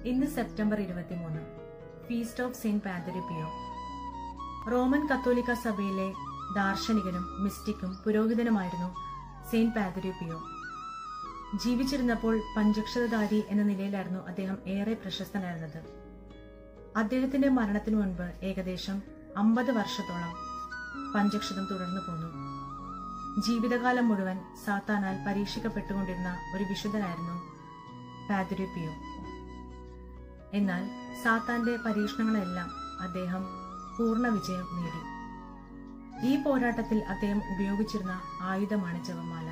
ഇന്ന് സെപ്റ്റംബർ ഇരുപത്തിമൂന്ന് feast of Saint Padre Pio Roman കത്തോലിക്ക സഭയിലെ ദാർശനികനും മിസ്റ്റിക്കും പുരോഹിതനുമായിരുന്നു സെയിന്റ് പാതരിപ്പിയോ ജീവിച്ചിരുന്നപ്പോൾ പഞ്ചക്ഷരധാരി എന്ന നിലയിലായിരുന്നു അദ്ദേഹം ഏറെ പ്രശസ്തനായിരുന്നത് അദ്ദേഹത്തിന്റെ മരണത്തിനു മുൻപ് ഏകദേശം അമ്പത് വർഷത്തോളം പഞ്ചക്ഷതം തുടർന്നു പോന്നു ജീവിതകാലം മുഴുവൻ സാത്താനാൽ പരീക്ഷിക്കപ്പെട്ടുകൊണ്ടിരുന്ന ഒരു വിശുദ്ധനായിരുന്നു പാതുരിപ്പിയോ എന്നാൽ സാത്താന്റെ പരീക്ഷണങ്ങളെല്ലാം അദ്ദേഹം പൂർണ്ണ വിജയം നേടി ഈ പോരാട്ടത്തിൽ അദ്ദേഹം ഉപയോഗിച്ചിരുന്ന ആയുധമാണ് ജപമാല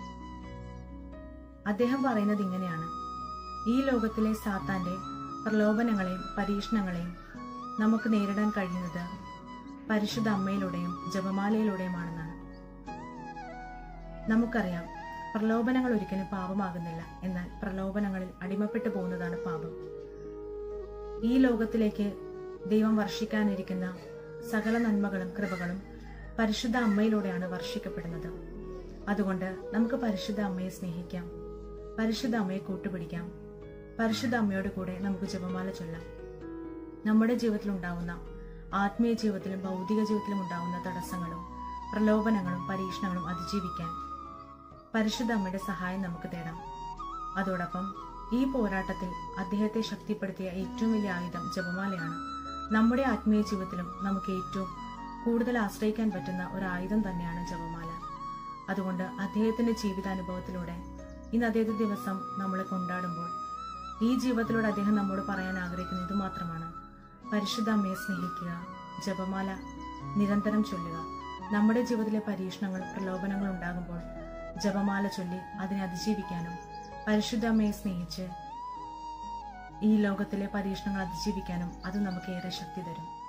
അദ്ദേഹം പറയുന്നത് ഇങ്ങനെയാണ് ഈ ലോകത്തിലെ സാത്താന്റെ പ്രലോഭനങ്ങളെയും പരീക്ഷണങ്ങളെയും നമുക്ക് നേരിടാൻ കഴിയുന്നത് പരിശുദ്ധ അമ്മയിലൂടെയും ജപമാലയിലൂടെയുമാണെന്നാണ് നമുക്കറിയാം പ്രലോഭനങ്ങൾ ഒരിക്കലും പാപമാകുന്നില്ല എന്നാൽ പ്രലോഭനങ്ങളിൽ അടിമപ്പെട്ടു പോകുന്നതാണ് പാപം ഈ ലോകത്തിലേക്ക് ദൈവം വർഷിക്കാനിരിക്കുന്ന സകല നന്മകളും കൃപകളും പരിശുദ്ധ അമ്മയിലൂടെയാണ് വർഷിക്കപ്പെടുന്നത് അതുകൊണ്ട് നമുക്ക് പരിശുദ്ധ അമ്മയെ സ്നേഹിക്കാം പരിശുദ്ധ അമ്മയെ കൂട്ടുപിടിക്കാം പരിശുദ്ധ അമ്മയോട് കൂടെ നമുക്ക് ജപമാല ചൊല്ലാം നമ്മുടെ ജീവിതത്തിൽ ഉണ്ടാവുന്ന ആത്മീയ ജീവിതത്തിലും ഭൗതിക ജീവിതത്തിലും ഉണ്ടാവുന്ന തടസ്സങ്ങളും പ്രലോഭനങ്ങളും പരീക്ഷണങ്ങളും അതിജീവിക്കാൻ പരിശുദ്ധ അമ്മയുടെ സഹായം നമുക്ക് തേടാം അതോടൊപ്പം ഈ പോരാട്ടത്തിൽ അദ്ദേഹത്തെ ശക്തിപ്പെടുത്തിയ ഏറ്റവും വലിയ ആയുധം ജപമാലയാണ് നമ്മുടെ ആത്മീയ ജീവിതത്തിലും നമുക്ക് ഏറ്റവും കൂടുതൽ ആശ്രയിക്കാൻ പറ്റുന്ന ഒരു ആയുധം തന്നെയാണ് ജപമാല അതുകൊണ്ട് അദ്ദേഹത്തിന്റെ ജീവിതാനുഭവത്തിലൂടെ ഇന്ന് അദ്ദേഹത്തെ ദിവസം നമ്മൾ കൊണ്ടാടുമ്പോൾ ഈ ജീവിതത്തിലൂടെ അദ്ദേഹം നമ്മോട് പറയാൻ ആഗ്രഹിക്കുന്നത് ഇത് മാത്രമാണ് പരിശുദ്ധ അമ്മയെ സ്നേഹിക്കുക ജപമാല നിരന്തരം ചൊല്ലുക നമ്മുടെ ജീവിതത്തിലെ പരീക്ഷണങ്ങൾ പ്രലോഭനങ്ങൾ ഉണ്ടാകുമ്പോൾ ജപമാല ചൊല്ലി അതിനെ അതിജീവിക്കാനും പരിശുദ്ധ അമ്മയെ സ്നേഹിച്ച് ഈ ലോകത്തിലെ പരീക്ഷണങ്ങൾ അതിജീവിക്കാനും അത് നമുക്ക് ഏറെ ശക്തി തരും